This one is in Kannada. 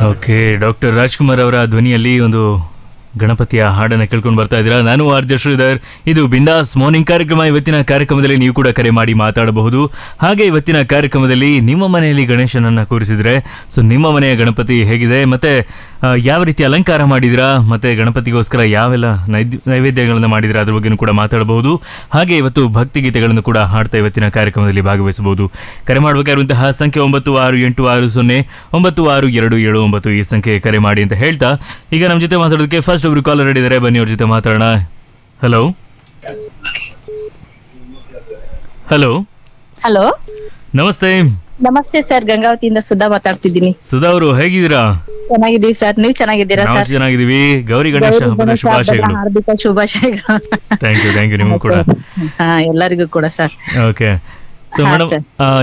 ಓಕೆ ಡಾಕ್ಟರ್ ರಾಜ್ಕುಮಾರ್ ಅವರ ಧ್ವನಿಯಲ್ಲಿ ಒಂದು ಗಣಪತಿಯ ಹಾಡನ್ನು ಕೇಳ್ಕೊಂಡು ಬರ್ತಾ ಇದ್ದೀರಾ ನಾನು ಆರ್ಜ ಶ್ರೀಧರ್ ಇದು ಬಿಂದಾಸ್ ಮಾರ್ನಿಂಗ್ ಕಾರ್ಯಕ್ರಮ ಇವತ್ತಿನ ಕಾರ್ಯಕ್ರಮದಲ್ಲಿ ನೀವು ಕೂಡ ಕರೆ ಮಾಡಿ ಮಾತಾಡಬಹುದು ಹಾಗೆ ಇವತ್ತಿನ ಕಾರ್ಯಕ್ರಮದಲ್ಲಿ ನಿಮ್ಮ ಮನೆಯಲ್ಲಿ ಗಣೇಶನನ್ನ ಕೂರಿಸಿದ್ರೆ ಸೊ ನಿಮ್ಮ ಮನೆಯ ಗಣಪತಿ ಹೇಗಿದೆ ಮತ್ತೆ ಆ, ಯಾವ ರೀತಿ ಅಲಂಕಾರ ಮಾಡಿದಿರಾ ಮತ್ತೆ ಗಣಪತಿಗೋಸ್ಕರ ಯಾವೆಲ್ಲ ನೈದ್ ನೈವೇದ್ಯಗಳನ್ನು ಮಾಡಿದಿರಾ ಅದ್ರ ಬಗ್ಗೆನೂ ಕೂಡ ಮಾತಾಡಬಹುದು ಹಾಗೆ ಇವತ್ತು ಭಕ್ತಿಗೀತೆಗಳನ್ನು ಕೂಡ ಹಾಡ್ತಾ ಇವತ್ತಿನ ಕಾರ್ಯಕ್ರಮದಲ್ಲಿ ಭಾಗವಹಿಸಬಹುದು ಕರೆ ಮಾಡಬೇಕಾಗಿರುವಂತಹ ಸಂಖ್ಯೆ ಒಂಬತ್ತು ಆರು ಎಂಟು ಆರು ಸೊನ್ನೆ ಒಂಬತ್ತು ಆರು ಎರಡು ಏಳು ಒಂಬತ್ತು ಈ ಸಂಖ್ಯೆ ಕರೆ ಮಾಡಿ ಅಂತ ಹೇಳ್ತಾ ಈಗ ನಮ್ಮ ಜೊತೆ ಮಾತಾಡೋದಕ್ಕೆ ಫಸ್ಟ್ ಒಬ್ರು ಕಾಲರ್ ಇದ್ದಾರೆ ಬನ್ನಿ ಅವ್ರ ಜೊತೆ ಮಾತಾಡೋಣ ಹಲೋ ಹಲೋ ಹಲೋ ನಮಸ್ತೆ ನಮಸ್ತೆ ಸರ್ ಗಂಗಾವತಿಯಿಂದ ಸುಧಾ ಮಾತಾಡ್ತಿದ್ದೀನಿ ಸುಧಾ ಅವರು ಹೇಗಿದ್ದೀರಾ ಚೆನ್ನಾಗಿದ್ದೀವಿ ಸರ್ ನೀವ್ ಚೆನ್ನಾಗಿದ್ದೀರಾ ನಾವು ಸರ್ ಚೆನ್ನಾಗಿದ್ದೀವಿ ಗೌರಿ ಗಣೇಶ ಗೌರಿ ಹಬ್ಬದ ಗಣೇಶ ಶುಭಾಶಯಗಳು ಹಬ್ಬದ ಹಾರ್ದಿಕ ಶುಭಾಶಯಗಳು ಥ್ಯಾಂಕ್ ಯು ಥ್ಯಾಂಕ್ ಯು ನಿಮಗೂ ಕೂಡ ಹಾ ಎಲ್ಲರಿಗೂ ಕೂಡ ಸರ್ ಓಕೆ ಸೊ ಹಾ, ಮೇಡಮ್ sir.